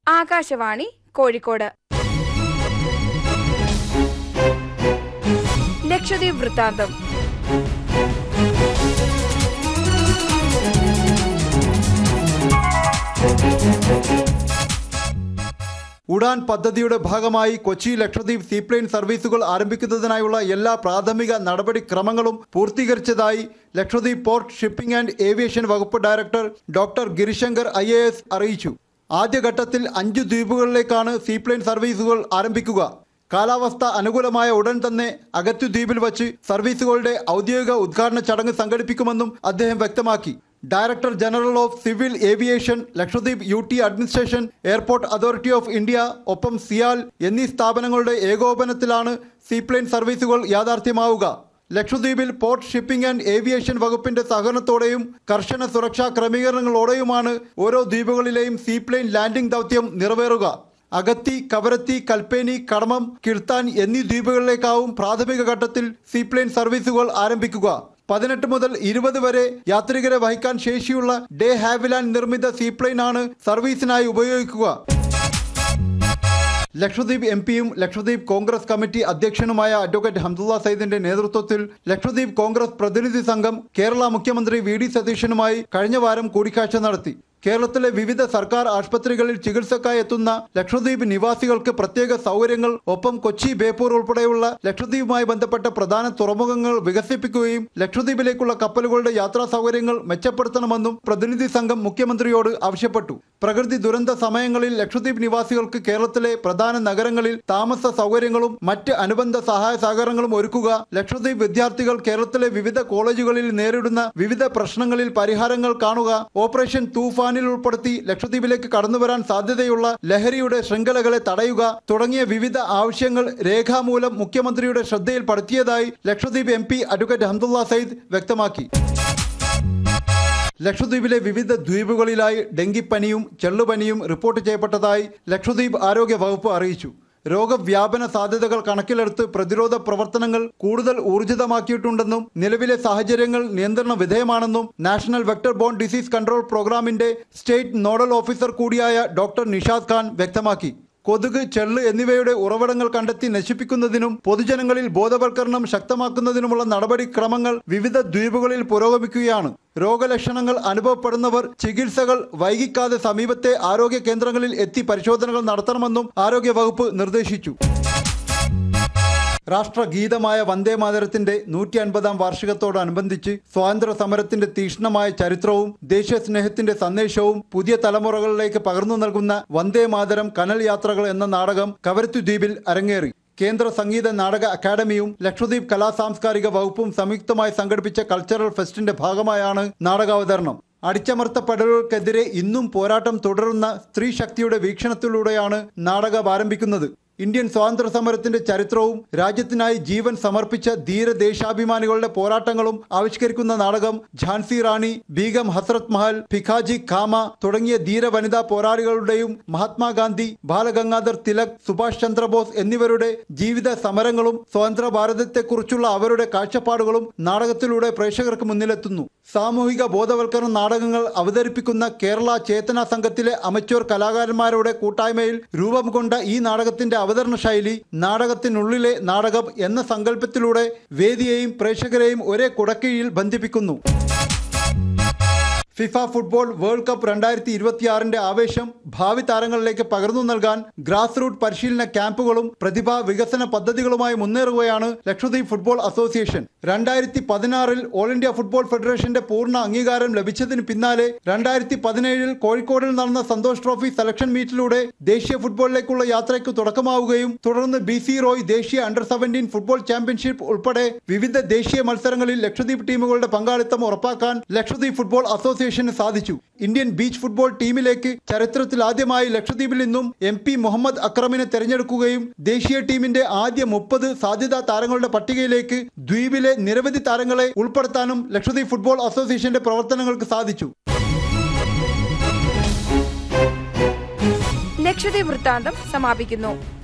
ആകാശവാണി കോഴിക്കോട് ലക്ഷദ്വീപ് വൃത്താന്തം ഉഡാൻ പദ്ധതിയുടെ ഭാഗമായി കൊച്ചി ലക്ഷദ്വീപ് സീപ്ലെയിൻ സർവീസുകൾ ആരംഭിക്കുന്നതിനായുള്ള എല്ലാ പ്രാഥമിക നടപടിക്രമങ്ങളും പൂർത്തീകരിച്ചതായി Lakshadweep port shipping and aviation വകുപ്പ് ഡയറക്ടർ ഡോക്ടർ ഗിരിശങ്കർ ഐ അറിയിച്ചു ആദ്യഘട്ടത്തിൽ അഞ്ച് ദ്വീപുകളിലേക്കാണ് സീപ്ലെയിൻ സർവീസുകൾ ആരംഭിക്കുക കാലാവസ്ഥ അനുകൂലമായ ഉടൻ തന്നെ അഗത്തു ദ്വീപിൽ വച്ച് സർവീസുകളുടെ ഔദ്യോഗിക ഉദ്ഘാടന ചടങ്ങ് സംഘടിപ്പിക്കുമെന്നും അദ്ദേഹം വ്യക്തമാക്കി director general of civil aviation Lakshadweep U T administration airport authority of India ഒപ്പം സിയാൽ എന്നീ സ്ഥാപനങ്ങളുടെ ഏകോപനത്തിലാണ് സീപ്ലെയിൻ സർവീസുകൾ യാഥാർത്ഥ്യമാവുക ലക്ഷദ്വീപിൽ പോർട്ട് ഷിപ്പിംഗ് ആൻഡ് ഏവിയേഷൻ വകുപ്പിന്റെ സഹകരണത്തോടെയും കർശന സുരക്ഷാ ക്രമീകരണങ്ങളോടെയുമാണ് ഓരോ ദ്വീപുകളിലെയും സീപ്ലെയിൻ ലാൻഡിംഗ് ദൗത്യം നിറവേറുക അഗത്തി കവരത്തി കൽപ്പേനി കടമം കിർത്താൻ എന്നീ ദ്വീപുകളിലേക്കാവും പ്രാഥമിക ഘട്ടത്തിൽ സീപ്ലെയിൻ സർവീസുകൾ ആരംഭിക്കുക പതിനെട്ട് മുതൽ ഇരുപത് വരെ യാത്രികരെ വഹിക്കാൻ ശേഷിയുള്ള ഡേ ഹാവിലാൻഡ് നിർമ്മിത സീപ്ലെയിൻ ആണ് സർവീസിനായി ഉപയോഗിക്കുക ലക്ഷദ്വീപ് എം പിയും ലക്ഷദ്വീപ് കോൺഗ്രസ് കമ്മിറ്റി അധ്യക്ഷനുമായ അഡ്വക്കേറ്റ് ഹംദുള്ള സയ്യിദിന്റെ നേതൃത്വത്തിൽ ലക്ഷദ്വീപ് കോൺഗ്രസ് പ്രതിനിധി സംഘം കേരള മുഖ്യമന്ത്രി വി ഡി സതീശനുമായി കഴിഞ്ഞ വാരം കൂടിക്കാഴ്ച നടത്തി കേരളത്തിലെ വിവിധ സർക്കാർ ആശുപത്രികളിൽ ചികിത്സക്കായി എത്തുന്ന ലക്ഷദ്വീപ് നിവാസികൾക്ക് പ്രത്യേക സൗകര്യങ്ങൾ ഒപ്പം കൊച്ചി ബേപ്പൂർ ഉൾപ്പെടെയുള്ള ലക്ഷദ്വീപുമായി ബന്ധപ്പെട്ട പ്രധാന തുറമുഖങ്ങൾ വികസിപ്പിക്കുകയും ലക്ഷദ്വീപിലേക്കുള്ള കപ്പലുകളുടെ യാത്രാ സൗകര്യങ്ങൾ മെച്ചപ്പെടുത്തണമെന്നും പ്രതിനിധി സംഘം മുഖ്യമന്ത്രിയോട് ആവശ്യപ്പെട്ടു പ്രകൃതി ദുരന്ത സമയങ്ങളിൽ ലക്ഷദ്വീപ് നിവാസികൾക്ക് കേരളത്തിലെ പ്രധാന നഗരങ്ങളിൽ താമസ സൗകര്യങ്ങളും മറ്റ് അനുബന്ധ സഹായ സഹകരണങ്ങളും ഒരുക്കുക ലക്ഷദ്വീപ് വിദ്യാർത്ഥികൾ കേരളത്തിലെ വിവിധ കോളേജുകളിൽ നേരിടുന്ന വിവിധ പ്രശ്നങ്ങളിൽ പരിഹാരങ്ങൾ കാണുക ഓപ്പറേഷൻ തൂഫാനിൽ ഉൾപ്പെടുത്തി ലക്ഷദ്വീപിലേക്ക് കടന്നുവരാൻ സാധ്യതയുള്ള ലഹരിയുടെ ശൃംഖലകളെ തടയുക തുടങ്ങിയ വിവിധ ആവശ്യങ്ങൾ രേഖാമൂലം മുഖ്യമന്ത്രിയുടെ ശ്രദ്ധയിൽപ്പെടുത്തിയതായി Lakshadweep M P advocate Hamdullah Sayeed വ്യക്തമാക്കി ലക്ഷദ്വീപിലെ വിവിധ ദ്വീപുകളിലായി ഡെങ്കിപ്പനിയും ചെള്ളുപനിയും റിപ്പോർട്ട് ചെയ്യപ്പെട്ടതായി ലക്ഷദ്വീപ് ആരോഗ്യ വകുപ്പ് അറിയിച്ചു രോഗവ്യാപന സാധ്യതകൾ കണക്കിലെടുത്ത് പ്രതിരോധ പ്രവർത്തനങ്ങൾ കൂടുതൽ ഊർജിതമാക്കിയിട്ടുണ്ടെന്നും നിലവിലെ സാഹചര്യങ്ങൾ നിയന്ത്രണ വിധേയമാണെന്നും national vector borne disease control പ്രോഗ്രാമിന്റെ സ്റ്റേറ്റ് നോഡൽ ഓഫീസർ കൂടിയായ ഡോക്ടർ നിഷാദ് ഖാൻ വ്യക്തമാക്കി കൊതുക് ചെള്ള് എന്നിവയുടെ ഉറവിടങ്ങൾ കണ്ടെത്തി നശിപ്പിക്കുന്നതിനും പൊതുജനങ്ങളിൽ ബോധവൽക്കരണം ശക്തമാക്കുന്നതിനുമുള്ള നടപടിക്രമങ്ങൾ വിവിധ ദ്വീപുകളിൽ പുരോഗമിക്കുകയാണ് രോഗലക്ഷണങ്ങൾ അനുഭവപ്പെടുന്നവർ ചികിത്സകൾ വൈകിക്കാതെ സമീപത്തെ ആരോഗ്യ കേന്ദ്രങ്ങളിൽ എത്തി പരിശോധനകൾ നടത്തണമെന്നും ആരോഗ്യ വകുപ്പ് നിർദ്ദേശിച്ചു രാഷ്ട്രഗീതമായ വന്ദേ മാതരത്തിന്റെ നൂറ്റി അൻപതാം വാർഷികത്തോടനുബന്ധിച്ച് സ്വാതന്ത്ര്യ സമരത്തിന്റെ തീക്ഷ്ണമായ ചരിത്രവും ദേശീയ സ്നേഹത്തിന്റെ സന്ദേശവും പുതിയ തലമുറകളിലേക്ക് പകർന്നു നൽകുന്ന വന്ദേ മാതരം കനൽ യാത്രകൾ എന്ന നാടകം കവരത്തു ദ്വീപിൽ അരങ്ങേറി കേന്ദ്ര സംഗീത നാടക അക്കാദമിയും ലക്ഷദ്വീപ് കലാ സാംസ്കാരിക വകുപ്പും സംയുക്തമായി സംഘടിപ്പിച്ച കൾച്ചറൽ ഫെസ്റ്റിന്റെ ഭാഗമായാണ് നാടകാവതരണം അടിച്ചമർത്തപ്പെടലുകൾക്കെതിരെ ഇന്നും പോരാട്ടം തുടരുന്ന സ്ത്രീ ശക്തിയുടെ വീക്ഷണത്തിലൂടെയാണ് നാടകം ആരംഭിക്കുന്നത് ഇന്ത്യൻ സ്വാതന്ത്ര്യ സമരത്തിന്റെ ചരിത്രവും രാജ്യത്തിനായി ജീവൻ സമർപ്പിച്ച ധീരദേശാഭിമാനികളുടെ പോരാട്ടങ്ങളും ആവിഷ്കരിക്കുന്ന നാടകം ഝാൻസി റാണി ബീഗം ഹസ്രത് മഹൽ ഭിഖാജി ഖാമ തുടങ്ങിയ ധീര വനിതാ പോരാളികളുടെയും മഹാത്മാഗാന്ധി ബാലഗംഗാധർ തിലക് സുഭാഷ് ചന്ദ്രബോസ് എന്നിവരുടെ ജീവിത സമരങ്ങളും സ്വതന്ത്ര ഭാരതത്തെക്കുറിച്ചുള്ള അവരുടെ കാഴ്ചപ്പാടുകളും നാടകത്തിലൂടെ പ്രേക്ഷകർക്ക് മുന്നിലെത്തുന്നു സാമൂഹിക ബോധവൽക്കരണ നാടകങ്ങൾ അവതരിപ്പിക്കുന്ന കേരള ചേതന സംഘത്തിലെ അമച്വർ കലാകാരന്മാരുടെ കൂട്ടായ്മയിൽ രൂപം കൊണ്ട ഈ നാടകത്തിന്റെ അവതരണ ശൈലി നാടകത്തിനുള്ളിലെ നാടകം എന്ന സങ്കല്പത്തിലൂടെ വേദിയെയും പ്രേക്ഷകരെയും ഒരേ കുടക്കീഴിൽ ബന്ധിപ്പിക്കുന്നു ഫിഫ ഫുട്ബോൾ വേൾഡ് കപ്പ് രണ്ടായിരത്തി ഇരുപത്തിയാറിന്റെ ആവേശം ഭാവി താരങ്ങളിലേക്ക് പകർന്നു നൽകാൻ ഗ്രാസ് റൂട്ട് പരിശീലന ക്യാമ്പുകളും പ്രതിഭാ വികസന പദ്ധതികളുമായി മുന്നേറുകയാണ് ലക്ഷദ്വീപ് ഫുട്ബോൾ അസോസിയേഷൻ രണ്ടായിരത്തി പതിനാറിൽ ഓൾ ഇന്ത്യ ഫുട്ബോൾ ഫെഡറേഷന്റെ പൂർണ്ണ അംഗീകാരം ലഭിച്ചതിന് പിന്നാലെ രണ്ടായിരത്തി പതിനേഴിൽ കോഴിക്കോടിൽ നടന്ന സന്തോഷ് ട്രോഫി സെലക്ഷൻ മീറ്റിലൂടെ ദേശീയ ഫുട്ബോളിലേക്കുള്ള യാത്രയ്ക്ക് തുടക്കമാവുകയും തുടർന്ന് ബി സി റോയ് ദേശീയ അണ്ടർ സെവൻറ്റീൻ ഫുട്ബോൾ ചാമ്പ്യൻഷിപ്പ് ഉൾപ്പെടെ വിവിധ ദേശീയ മത്സരങ്ങളിൽ ലക്ഷദ്വീപ് ടീമുകളുടെ പങ്കാളിത്തം ഉറപ്പാക്കാൻ ലക്ഷദ്വീപ് ഫുട്ബോൾ അസോസിയേഷന് സാധിച്ചു ഇന്ത്യൻ ബീച്ച് ഫുട്ബോൾ ടീമിലേക്ക് ചരിത്രത്തിൽ ആദ്യമായി ലക്ഷദ്വീപിൽ നിന്നും എം പി മുഹമ്മദ് അക്രമിനെ തെരഞ്ഞെടുക്കുകയും ദേശീയ ടീമിന്റെ ആദ്യ മുപ്പത് സാധ്യതാ താരങ്ങളുടെ പട്ടികയിലേക്ക് ദ്വീപിലെ നിരവധി താരങ്ങളെ ഉൾപ്പെടുത്താനും ലക്ഷദ്വീപ് ഫുട്ബോൾ അസോസിയേഷന്റെ പ്രവർത്തനങ്ങൾക്ക് സാധിച്ചു ലക്ഷദ്വീപ് വൃത്താന്തം സമാപിക്കുന്നു